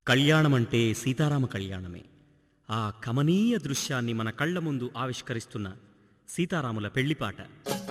కళ్యాణమంటే సీతారామ కళ్యాణమే ఆ కమనీయ దృశ్యాన్ని మన కళ్ళ ముందు ఆవిష్కరిస్తున్న సీతారాముల పెళ్లిపాట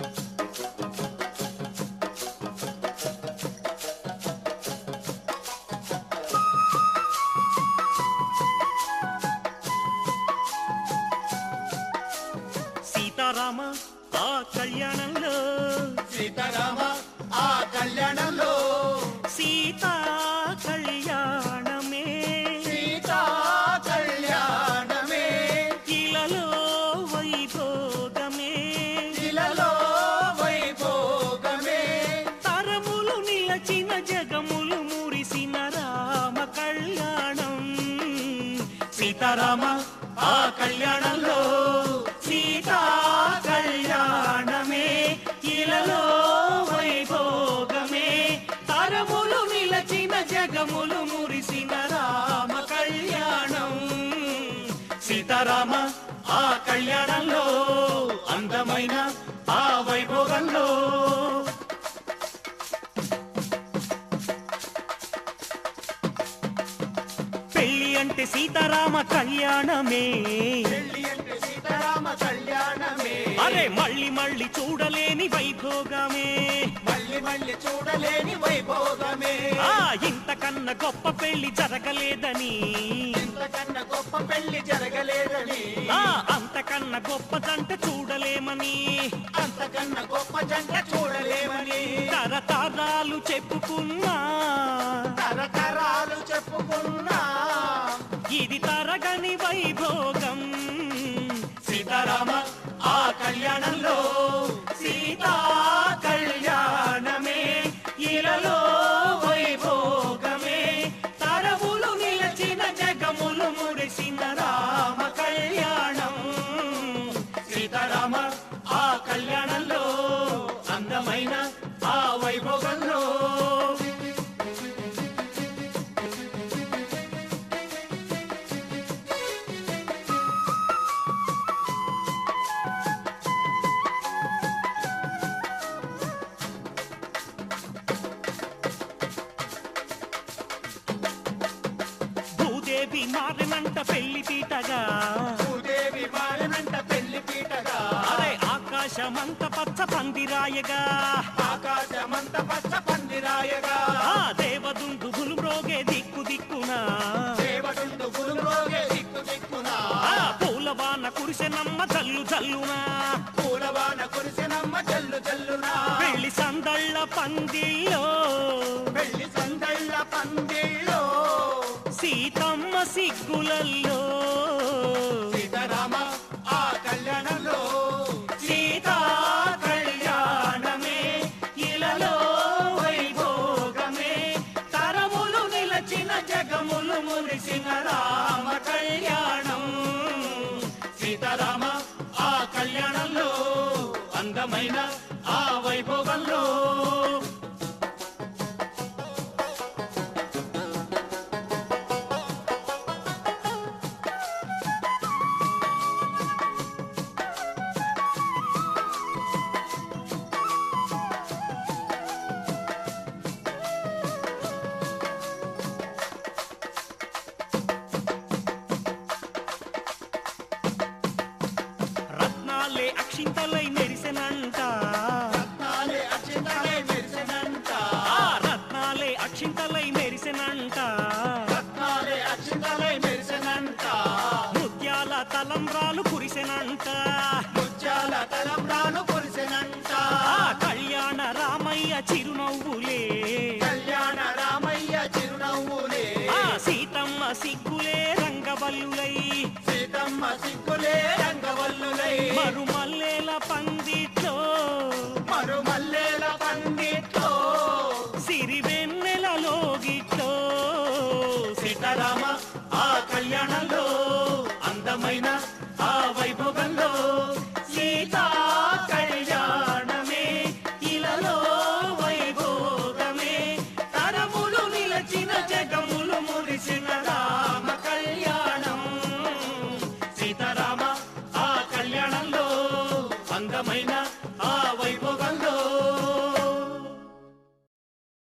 సీతారామ ఆ కళ్యాణంలో సీతారామ ఆ కళ్యాణంలో సీతా కళ్యాణమే సీతా కళ్యాణమే ఇలలో వైభోగమే ఇలలో వైభోగమే తరములు నిలచిన జగములు మురిసిన రామ కళ్యాణం సీతారామ ఆ కళ్యాణంలో సీతా కళ్యాణమే ఇలలో వైభోగమే తరములు నిలచిన జగములు మురిసిన రామ కళ్యాణం సీతారామ ఆ కళ్యాణంలో అందమైన ఆ వైభోగంలో పెళ్లి అంటే సీతారామ కళ్యాణమే పెళ్లి అంటే సీతారామ కళ్యాణమే అరే మళ్ళీ మళ్ళీ చూడలేని వైభోగమే మళ్ళీ మళ్ళీ చూడలేని వైభోగమే ఆ ఇంతకన్నా గొప్ప పెళ్లి జరగలేదని ఇంతకన్నా గొప్ప పెళ్లి జరగలేదని ఆ అంతకన్నా గొప్ప జంట చూడలేమని అంతకన్నా గొప్ప జంట చూడలేమని తరతరాలు చెప్పుకున్నా తరతరాలు చెప్పుకున్నా ఇది తరగని వైభోగం సీతారామ ఆ కళ్యాణంలో సీతా కళ్యాణమే ఇలలో వైభోగమే తరములు నిలచిన జగములు మురిసిన రామ కళ్యాణం సీతారామ ఆ కళ్యాణంలో అందమైన ఆ వైభోగంలో భూదేవి మారినంట పెళ్లి పీటగా భూదేవి మారినంట పెళ్లి పీటగా అరే ఆకాశమంత పచ్చ పందిరాయగా ఆకాశమంత పచ్చ పందిరాయగా ఆ దేవదుందు మ్రోగే దిక్కు దిక్కున దేవడుండు గురులోగే దిక్కు దిక్కున ఆ పూలవాన కురిసెనమ్మ జల్లు జల్లునా పూలవాన కురిసినమ్మ జల్లు జల్లున పెళ్లి సందళ్ళ పందిల్లో పెళ్లి సందళ్ళ పందిళ్ళో సీతమ్మ సిగ్గులల్లో సీతారామ ఆ కళ్యాణంలో సీతా కళ్యాణమే ఇలలో వైభోగమే తరములు నిలచిన జగములు మురిసిన రామ కళ్యాణం సీతారామ ఆ కళ్యాణంలో అందమైన ఆ వైభోగంలో రత్నాలే అక్షింతలై మెరిసెనంట రత్నాలే అక్షింతలే మెరిసినంట ఆ రత్నాలే అక్షింతలై మెరిసెనంట రత్నాలే అక్షింతలే మెరిసినంట ముత్యాల తలంబ్రాలు కురిసెనంట ముత్యాల తలంబ్రాలు కురిసినంట ఆ కళ్యాణ రామయ్య చిరునవ్వులే కళ్యాణ రామయ్య చిరునవ్వులే ఆ సీతమ్మ సిగ్గులే రంగవల్లులై సీతమ్మ సిగ్గులే రంగవల్లులై మరుమ